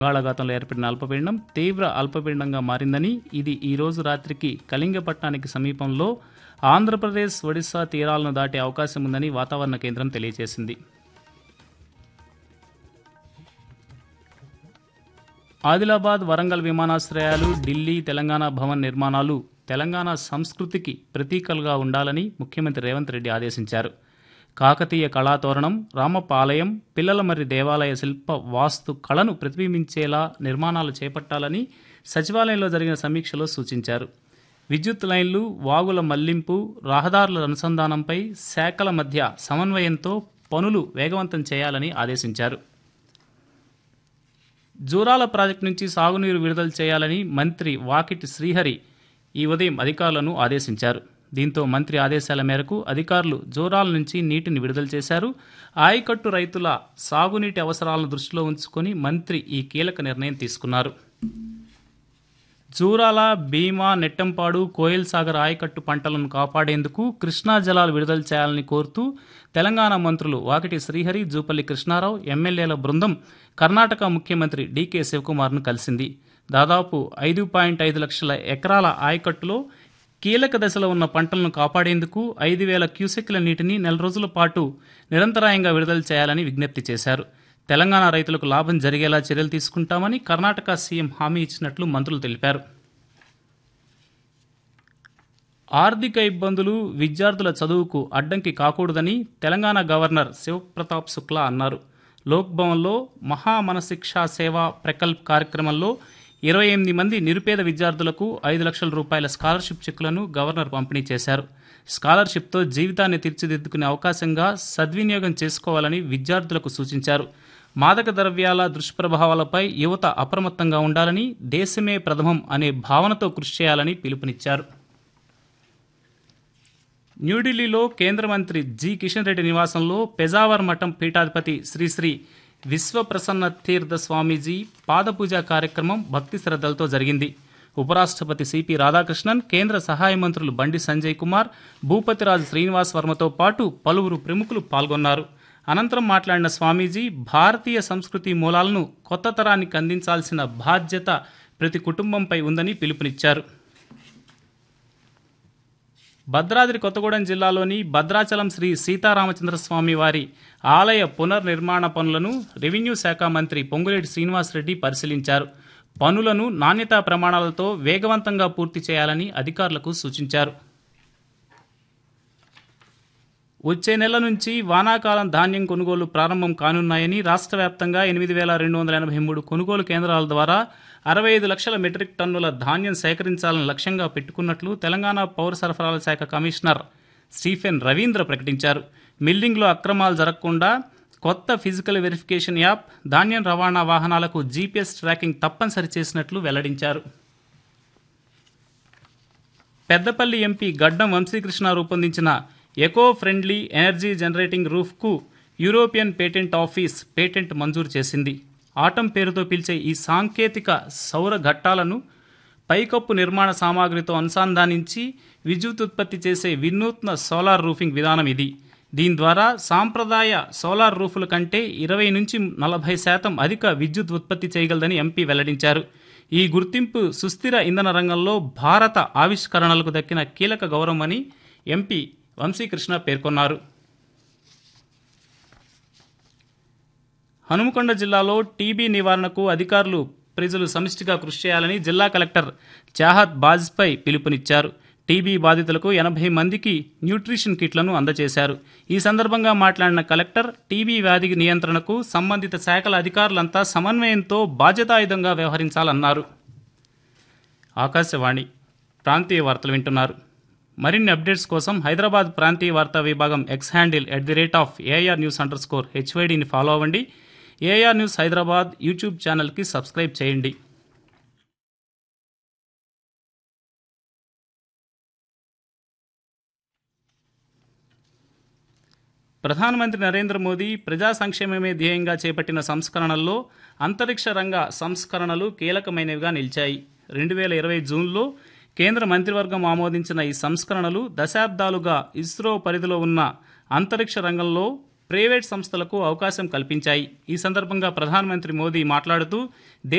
బంగాళాఖాతంలో ఏర్పడిన అల్పపీడనం తీవ్ర అల్పపీడనంగా మారిందని ఇది ఈ రోజు రాత్రికి కళింగపట్నానికి సమీపంలో ఆంధ్రప్రదేశ్ ఒడిశా తీరాలను దాటే అవకాశం ఉందని వాతావరణ కేంద్రం తెలియజేసింది ఆదిలాబాద్ వరంగల్ విమానాశ్రయాలు ఢిల్లీ తెలంగాణ భవన్ నిర్మాణాలు తెలంగాణ సంస్కృతికి ప్రతీకలుగా ఉండాలని ముఖ్యమంత్రి రేవంత్ రెడ్డి ఆదేశించారు కాకతీయ కళాతోరణం రామప్ప ఆలయం పిల్లలమర్రి దేవాలయ శిల్ప వాస్తు కళను ప్రతిబింబించేలా నిర్మాణాలు చేపట్టాలని సచివాలయంలో జరిగిన సమీక్షలో సూచించారు విద్యుత్ లైన్లు వాగుల మళ్లింపు రహదారుల అనుసంధానంపై శాఖల మధ్య సమన్వయంతో పనులు వేగవంతం చేయాలని ఆదేశించారు జూరాల ప్రాజెక్టు నుంచి సాగునీరు విడుదల చేయాలని మంత్రి వాకిటి శ్రీహరి ఈ ఉదయం అధికారులను ఆదేశించారు దీంతో మంత్రి ఆదేశాల మేరకు అధికారులు జోరాల నుంచి నీటిని విడుదల చేశారు ఆయకట్టు రైతుల సాగునీటి అవసరాలను దృష్టిలో ఉంచుకొని మంత్రి ఈ కీలక నిర్ణయం తీసుకున్నారు జూరాల భీమా నెట్టంపాడు కోయిల్ సాగర్ ఆయకట్టు పంటలను కాపాడేందుకు కృష్ణా జలాలు విడుదల చేయాలని కోరుతూ తెలంగాణ మంత్రులు వాకిటి శ్రీహరి జూపల్లి కృష్ణారావు ఎమ్మెల్యేల బృందం కర్ణాటక ముఖ్యమంత్రి డీకే శివకుమార్ను కలిసింది దాదాపు ఐదు పాయింట్ ఐదు లక్షల ఎకరాల ఆయకట్టులో కీలక దశలో ఉన్న పంటలను కాపాడేందుకు ఐదు వేల క్యూసెక్ల నీటిని నెల రోజుల పాటు నిరంతరాయంగా విడుదల చేయాలని విజ్ఞప్తి చేశారు తెలంగాణ రైతులకు లాభం జరిగేలా చర్యలు తీసుకుంటామని కర్ణాటక సీఎం హామీ ఇచ్చినట్లు మంత్రులు తెలిపారు ఆర్థిక ఇబ్బందులు విద్యార్థుల చదువుకు అడ్డంకి కాకూడదని తెలంగాణ గవర్నర్ శివప్రతాప్ శుక్లా అన్నారు లోక్ భవన్లో మహా మనశిక్షా సేవా ప్రకల్ప్ కార్యక్రమంలో ఇరవై ఎనిమిది మంది నిరుపేద విద్యార్థులకు ఐదు లక్షల రూపాయల స్కాలర్షిప్ చెక్కులను గవర్నర్ పంపిణీ చేశారు స్కాలర్షిప్తో జీవితాన్ని తీర్చిదిద్దుకునే అవకాశంగా సద్వినియోగం చేసుకోవాలని విద్యార్థులకు సూచించారు మాదక ద్రవ్యాల దుష్ప్రభావాలపై యువత అప్రమత్తంగా ఉండాలని దేశమే ప్రథమం అనే భావనతో కృషి చేయాలని పిలుపునిచ్చారు న్యూఢిల్లీలో కేంద్ర మంత్రి జి కిషన్ రెడ్డి నివాసంలో పెజావర్ మఠం పీఠాధిపతి శ్రీశ్రీ విశ్వప్రసన్న తీర్థ స్వామీజీ పాదపూజ కార్యక్రమం భక్తి శ్రద్ధలతో జరిగింది ఉపరాష్ట్రపతి సిపి రాధాకృష్ణన్ కేంద్ర సహాయ మంత్రులు బండి సంజయ్ కుమార్ భూపతిరాజు శ్రీనివాస్ వర్మతో పాటు పలువురు ప్రముఖులు పాల్గొన్నారు అనంతరం మాట్లాడిన స్వామీజీ భారతీయ సంస్కృతి మూలాలను కొత్త తరానికి అందించాల్సిన బాధ్యత ప్రతి కుటుంబంపై ఉందని పిలుపునిచ్చారు భద్రాద్రి కొత్తగూడెం జిల్లాలోని భద్రాచలం శ్రీ సీతారామచంద్ర స్వామి వారి ఆలయ పునర్నిర్మాణ పనులను రెవెన్యూ శాఖ మంత్రి పొంగులేటి శ్రీనివాసరెడ్డి పరిశీలించారు పనులను నాణ్యతా ప్రమాణాలతో వేగవంతంగా పూర్తి చేయాలని అధికారులకు సూచించారు వచ్చే నెల నుంచి వానాకాలం ధాన్యం కొనుగోలు ప్రారంభం కానున్నాయని రాష్ట్ర వ్యాప్తంగా ఎనిమిది వేల రెండు వందల ఎనభై మూడు కొనుగోలు కేంద్రాల ద్వారా అరవై ఐదు లక్షల మెట్రిక్ టన్నుల ధాన్యం సేకరించాలని లక్ష్యంగా పెట్టుకున్నట్లు తెలంగాణ పౌర సరఫరాల శాఖ కమిషనర్ స్టీఫెన్ రవీంద్ర ప్రకటించారు మిల్లింగ్లో అక్రమాలు జరగకుండా కొత్త ఫిజికల్ వెరిఫికేషన్ యాప్ ధాన్యం రవాణా వాహనాలకు జీపీఎస్ ట్రాకింగ్ తప్పనిసరి చేసినట్లు వెల్లడించారు పెద్దపల్లి ఎంపీ గడ్డం వంశీకృష్ణ రూపొందించిన ఎకో ఫ్రెండ్లీ ఎనర్జీ జనరేటింగ్ రూఫ్కు యూరోపియన్ పేటెంట్ ఆఫీస్ పేటెంట్ మంజూరు చేసింది ఆటం పేరుతో పిలిచే ఈ సాంకేతిక సౌర ఘట్టాలను పైకప్పు నిర్మాణ సామాగ్రితో అనుసంధానించి విద్యుత్ ఉత్పత్తి చేసే వినూత్న సోలార్ రూఫింగ్ విధానం ఇది దీని ద్వారా సాంప్రదాయ సోలార్ రూఫుల కంటే ఇరవై నుంచి నలభై శాతం అధిక విద్యుత్ ఉత్పత్తి చేయగలదని ఎంపీ వెల్లడించారు ఈ గుర్తింపు సుస్థిర ఇంధన రంగంలో భారత ఆవిష్కరణలకు దక్కిన కీలక గౌరవమని ఎంపీ వంశీకృష్ణ పేర్కొన్నారు హనుమకొండ జిల్లాలో టీబీ నివారణకు అధికారులు ప్రజలు సమిష్టిగా కృషి చేయాలని జిల్లా కలెక్టర్ చాహత్ బాజ్పై పిలుపునిచ్చారు టీబీ బాధితులకు ఎనభై మందికి న్యూట్రిషన్ కిట్లను అందజేశారు ఈ సందర్భంగా మాట్లాడిన కలెక్టర్ టీబీ వ్యాధి నియంత్రణకు సంబంధిత శాఖల అధికారులంతా సమన్వయంతో బాధ్యతాయుతంగా వ్యవహరించాలన్నారు ఆకాశవాణి ప్రాంతీయ వార్తలు వింటున్నారు మరిన్ని అప్డేట్స్ కోసం హైదరాబాద్ ప్రాంతీయ వార్తా విభాగం X handle at the rate of AR news underscore హెచ్వైడిని ఫాలో అవ్వండి ఏఆర్ న్యూస్ హైదరాబాద్ యూట్యూబ్ ఛానల్కి సబ్స్క్రైబ్ చేయండి ప్రధానమంత్రి నరేంద్ర మోదీ ప్రజా సంక్షేమమే ధ్యేయంగా చేపట్టిన సంస్కరణల్లో అంతరిక్ష రంగ సంస్కరణలు కీలకమైనవిగా నిలిచాయి రెండు వేల ఇరవై జూన్లో కేంద్ర మంత్రివర్గం ఆమోదించిన ఈ సంస్కరణలు దశాబ్దాలుగా ఇస్రో పరిధిలో ఉన్న అంతరిక్ష రంగంలో ప్రైవేట్ సంస్థలకు అవకాశం కల్పించాయి ఈ సందర్భంగా ప్రధానమంత్రి మోదీ మాట్లాడుతూ